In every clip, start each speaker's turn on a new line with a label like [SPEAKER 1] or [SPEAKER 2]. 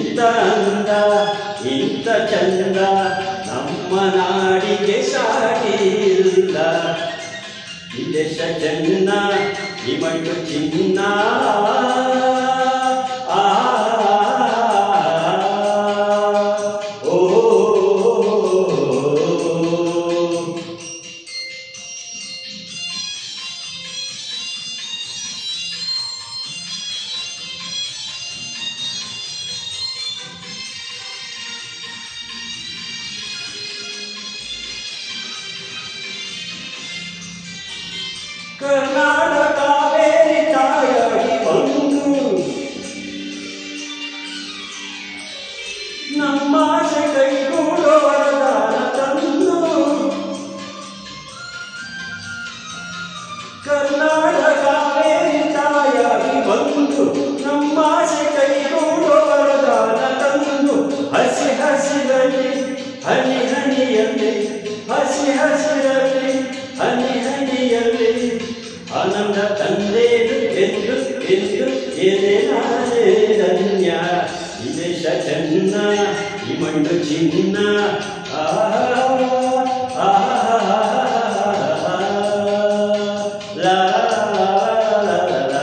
[SPEAKER 1] ಇಂಥ ಅಂದ ಇಂಥ ಚಂದ ನಮ್ಮ ನಾಡಿಗೆ ಸಾಟಿ ಇಲ್ಲ ಈ ದೇಶ ಚೆನ್ನ ಈ ಮಣ್ಣು ಚಿನ್ನ ಆ, ಓ, ಕರ್ನಾಟಕ ಕಾವೇರಿ ತಾಯಾಗಿ ಬಂದು ನಮ್ಮ ಆಸೆ ಕೈಗೂಡೋ ವರದಾನ ತಂದು ಕರ್ನಾಟಕ ಕಾವೇರಿ ತಾಯಾಗಿ ಬಂದು ನಮ್ಮ ಆಸೆ ಕೈಗೂಡೋ ವರದಾನ ತಂದು ಹಸಿ ಹಸಿರಲ್ಲಿ ಹನಿ ಹನಿಯಲ್ಲಿ ಹಸಿ ಹಸಿರಲ್ಲಿ ಹನಿ ಹನಿಯಲ್ಲಿ ಆನಂದ ತಂದೇನು ಎಂದು ಎಂದು ಏನೇನಾನೇ ಧನ್ಯ ಈ ದೇಶ ಚೆನ್ನ ಈ ಮಣ್ಣು ಚಿನ್ನ ಆ ಆ, ಲಾ, ಲಾ, ಲಾ, ಲಾ.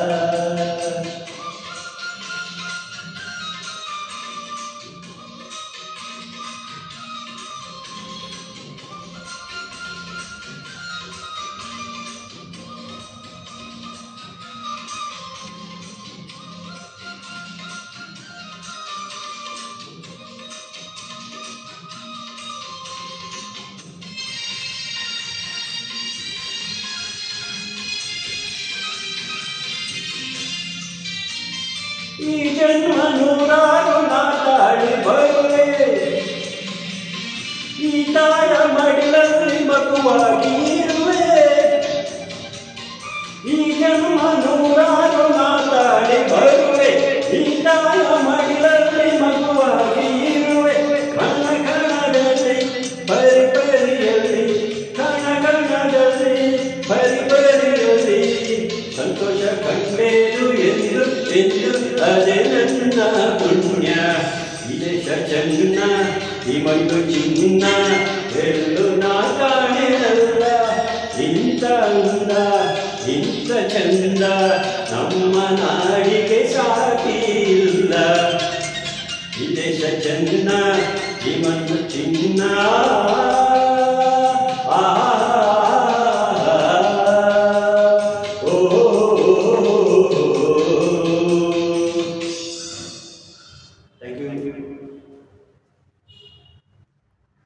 [SPEAKER 1] ಈ ಜನ್ಮ ನೂರಾರು ಮಾತಾಡಿ ಬರುವೆ ಈ ತಾಯ ಮಡಿಲಲ್ಲಿ ಮಗುವಾಗಿ ಇರುವೆ ಈ ಜನ್ಮ ನೂರಾರು ಮಾತಾಡಿ ಬರುವೆ ಈ ತಾಯ ಮಡಿಲಲ್ಲಿ ಮಗುವಾಗಿ ಇರುವೆ ಕಣ ಕಣದಲ್ಲಿ ಪರಿ ಪರಿಯಲ್ಲಿ ಕಣ ಕಣದಲ್ಲಿ ಪರಿ ಪರಿಯಲ್ಲಿ ಸಂತೋಷ ಕಂಡೇನು ಎಂದು ಎಂದು ಅದೇ ನನ್ನ ಪುಣ್ಯ ಈ ದೇಶ ಚೆನ್ನ ಈ ಮಣ್ಣು ಚಿನ್ನ ಎಂದು ನಾ ಕಾಣಿರಲ್ಲ ಇಂಥ ಅಂದ ಇಂಥ ಚಂದ ನಮ್ಮ ನಾಡಿಗೆ ಸಾಟಿ ಇಲ್ಲ ಈ ದೇಶ ಚೆನ್ನ ಈ ಮಣ್ಣು ಚಿನ್ನ